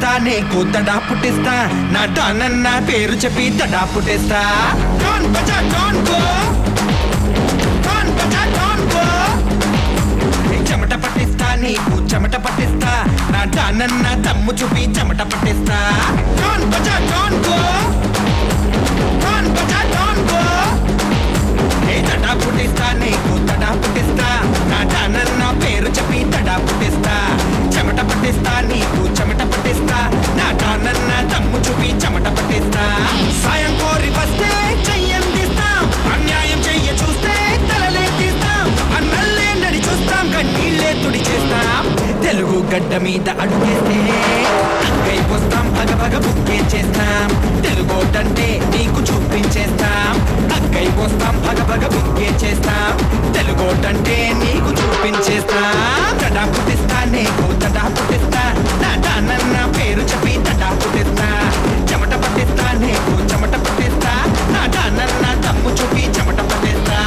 పుట్టిస్తా నీకు తడా పుట్టిస్తా నా డానన్న పేరు చెప్పి తడా పుట్టిస్తా డాన్ బజా డాన్ గో డాన్ బజా డాన్ గో ఏ చెమట పట్టిస్తా నీకు చెమట పట్టిస్తా నా డానన్న దమ్ము చూపి చెమట పట్టిస్తా డాన్ బజా డాన్ గో డాన్ బజా డాన్ గో ఏ తడా పుట్టిస్తా నీకు తడా పుట్టిస్తా నా డానన్న పేరు చెప్పి తడా పుట్టిస్తా చెమట పట్టిస్తా నీకు చెమట పట్టిస్తా నా డానన్న దమ్ము చూపి చెమట పట్టిస్తా సాయం కోరి వస్తే చెయ్యందిస్తాం అన్యాయం చెయ్య చూస్తే తలలెత్తిస్తాం అన్నల్లే నడి చూస్తాం కన్నీళ్ళే తుడి చేస్తాం తెలుగు గడ్డ మీద అడుగేస్తే అక్కై వస్తాం పగ పగ బుక్కే చేస్తాం తెలుగోటంటే నీకు చూపించేస్తాం అక్కై వస్తాం పగ పగ బుక్కే చేస్తాం తెలుగోటంటే నీకు చూపించేస్తాం తడా పుట్టిస్తా నీకు తడా పుట్టిస్తా నా డానన్న పేరు చెప్పి తడా పుట్టిస్తా చెమట పట్టిస్తా నీకు చెమట పట్టిస్తా నా డానన్న దమ్ము చూపి చెమట పట్టిస్తా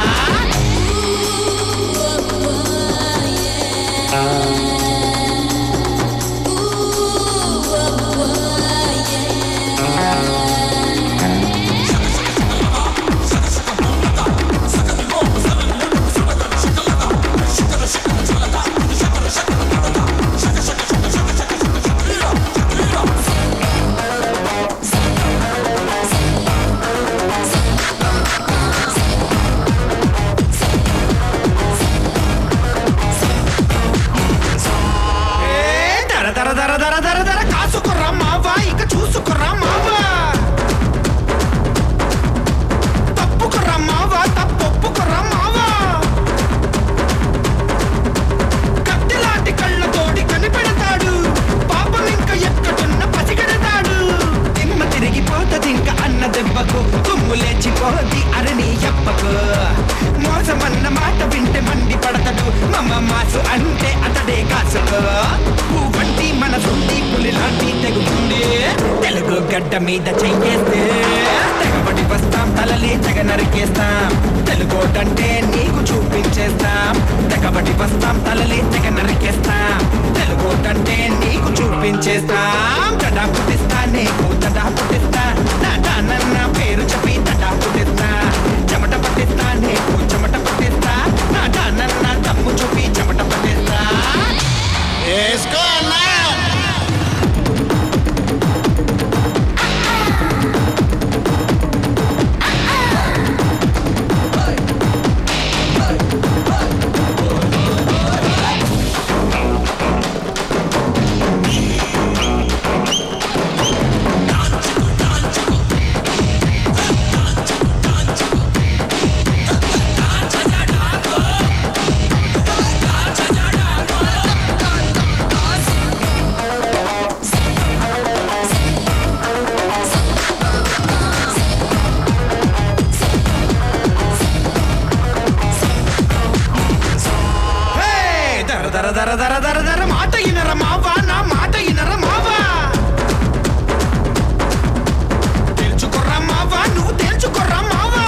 ఏ దర దర దర దర దర దర కాసుకుర్రా మావా ఇక చూసుకుర్రా మావా తప్పుకుర్రా మావా తప్పొప్పుకుర్రా మావా కత్తిలాంటి కళ్ళతోటి కనిపెడతాడు పాపం ఇంక ఎక్కడున్న పసిగడతాడు తిమ్మ తిరిగిపోతది ఇంక అన్న దెబ్బకు తుమ్ము లేచిపోది అరణి ఎప్పకు మోసమన్న మాట వింటే మండి పడతాడు మమ్మ మాసు అంటే అతడే కాసుడు పువ్వంటి మనసుంది పులి లాంటి తెగుతుంది తెలుగు గడ్డ మీద చెయ్యేస్తే తెగబడి వస్తాం తలలే తెగ నరికేస్తాం తెలుగోటంటే నీకు చూపించేస్తాం తెగబడి వస్తాం తలలే తెగ నరికేస్తాం తెలుగోటంటే నీకు చూపించేస్తాం తడా పుట్టిస్తా నీకు తడా పుట్టిస్తా నా డానన్న పేరు చెప్పి తడా పుట్టిస్తా చెమట పట్టిస్తా నీకు చెమట పట్టిస్తా నా డానన్న దమ్ము చూపి చెమట పట్టిస్తా వేసుకో అన్నా హే! దర దర దర దర దర దర మాట ఇనర మావా నా మాట ఇనర మావా తెలుసుకోర్రా మావా నువ్వు తెలుసుకోర్రా మావా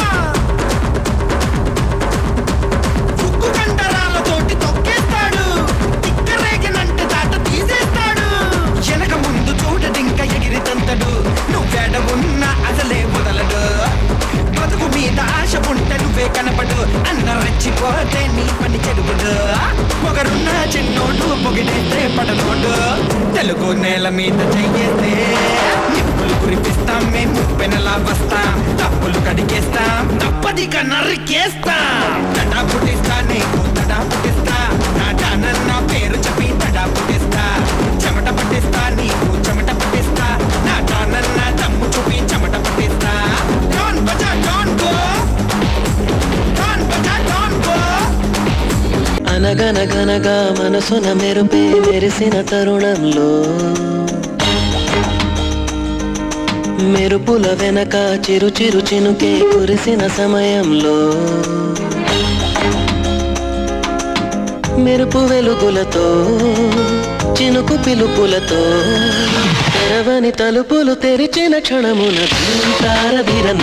ఉక్కు కండరాలతోటి తొక్కేస్తాడు తిక్కరేగినంటే దాట తీసేస్తాడు వెనక ముందు చూడడింక ఎగిరి తంతడు నువ్వేడ ఉన్నా అసలే వదలడు బతుకు మీద ఆశ ఉంటే నువ్వే కనపడు అన్న రెచ్చిపోతే నీ పని చెడుగుడు పొగరున్న చిన్నోడు పొగిడేస్తే పడనోడు తెలుగు నేల మీద చెయ్యేస్తే నిప్పులు కురిపిస్తాం మేము పెనలా వస్తాం తప్పులు కడిగేస్తాం తప్పదిక నరికేస్తాం తడా పుట్టిస్తా నీకు తడా పుట్టిస్తా నా డానన్న పేరు చెప్పి తడా పుట్టిస్తా చెమట పట్టిస్తా నీకు చెమట పట్టిస్తా నా డానన్న దమ్ము చూపి చెమట పట్టిస్తా డాన్ బజా డాన్ గో డాన్ బజా డాన్ గో అనగనగనగా మనసున మెరుపే మెరిసిన తరుణంలో మెరుపుల వెనక చిరు చిరు చినుకే కురిసిన సమయంలో మెరుపు వెలుగులతో చినుకు పిలుపులతో తెరవని తలుపులు తెరిచిన క్షణమున తారదిర